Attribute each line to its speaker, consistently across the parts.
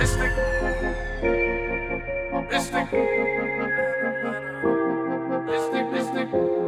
Speaker 1: Mystic. Mystic. Mystic, mystic.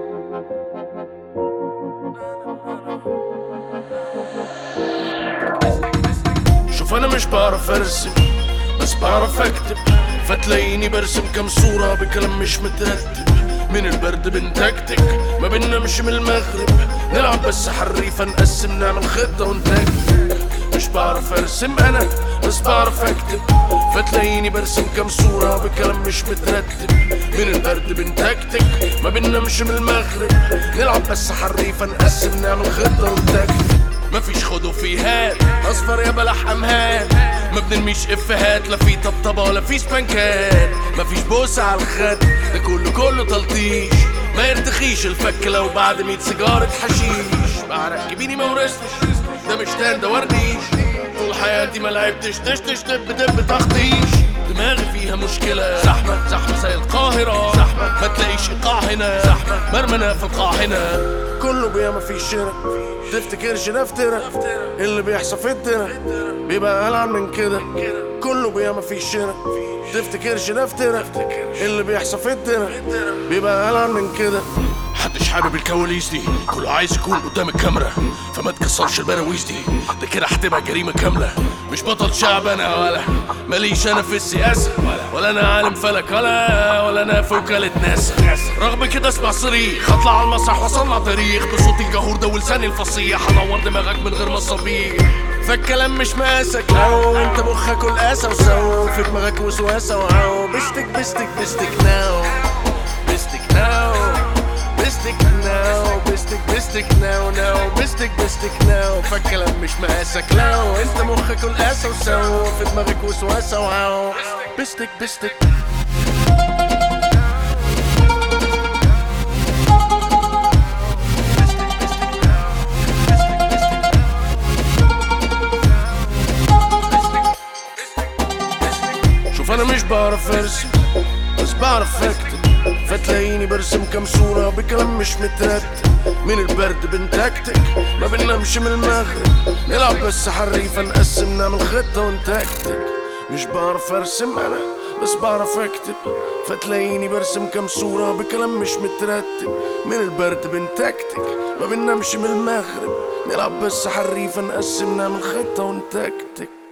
Speaker 1: شوف انا مش بعرف ارسم بس بعرف اكتب فتلاقيني برسم كام صورة بكلام مش مترتب من البرد بنتكتك ما بننامش من المغرب نلعب بس حريفة نقسم نعمل خطة ونتكتك مش بعرف ارسم انا بس بعرف اكتب فتلاقيني برسم كام صورة بكلام مش مترتب من البرد بنتكتك ما بننامش من المغرب نلعب بس حريفة نقسم نعمل خطة ونتكتك مفيش خد وفيهات اصفر يا بلح امهات ما بنرميش افيهات لا في طبطبه ولا في سبانكات مفيش بوسه على الخد ده كله كله تلطيش ما يرتخيش الفك لو بعد 100 سيجاره حشيش بعرق جبيني ما ورثتش ده مش تان ده ورديش طول حياتي ما لعبتش تش تش دب دب تخطيش دماغي فيها مشكلة زحمة زحمة زي القاهرة زحمة ما تلاقيش ايقاع هنا زحمة مرمنا في القاع هنا كله بياما في شراء تفتكرش ده افترا اللي بيحصل في الدرا بيبقى ألعن من كده كله بياما في شراء تفتكرش ده افترا اللي بيحصل في الدرا بيبقى ألعن من كده محدش حابب الكواليس دي كله عايز يكون قدام الكاميرا فما تكسرش البراويز دي ده كده هتبقى جريمة كاملة مش بطل شعب انا ولا ماليش انا في السياسة ولا انا عالم فلك ولا ولا انا في وكالة ناسا رغم كده اسمع صريخ هطلع على المسرح واصنع تاريخ بصوتي الجهور ده ولساني الفصيح هنور دماغك من غير مصابيح فالكلام مش ماسك او انت مخك والقاسة وسو في دماغك وسواسة وعو بشتك بشتك بشتك ناو بشتك ناو بستك ناو بستك بستك ناو ناو بستك بستك ناو فالكلام مش مقاسك لو انت مخك والقاسة وسو في دماغك وسواسة وعو بستك بستك شوف انا مش بعرف ارسم بس بعرف اكتب فتلاقيني برسم كام صورة بكلام مش مترتب من البرد بنتكتك ما بننامش من المغرب نلعب بس حريفة نقسم نعمل خطة ونتكتك مش بعرف ارسم انا بس بعرف اكتب فتلاقيني برسم كام صورة بكلام مش مترتب من البرد بنتكتك ما بننامش من المغرب نلعب بس حريفة نقسم نعمل خطة ونتكتك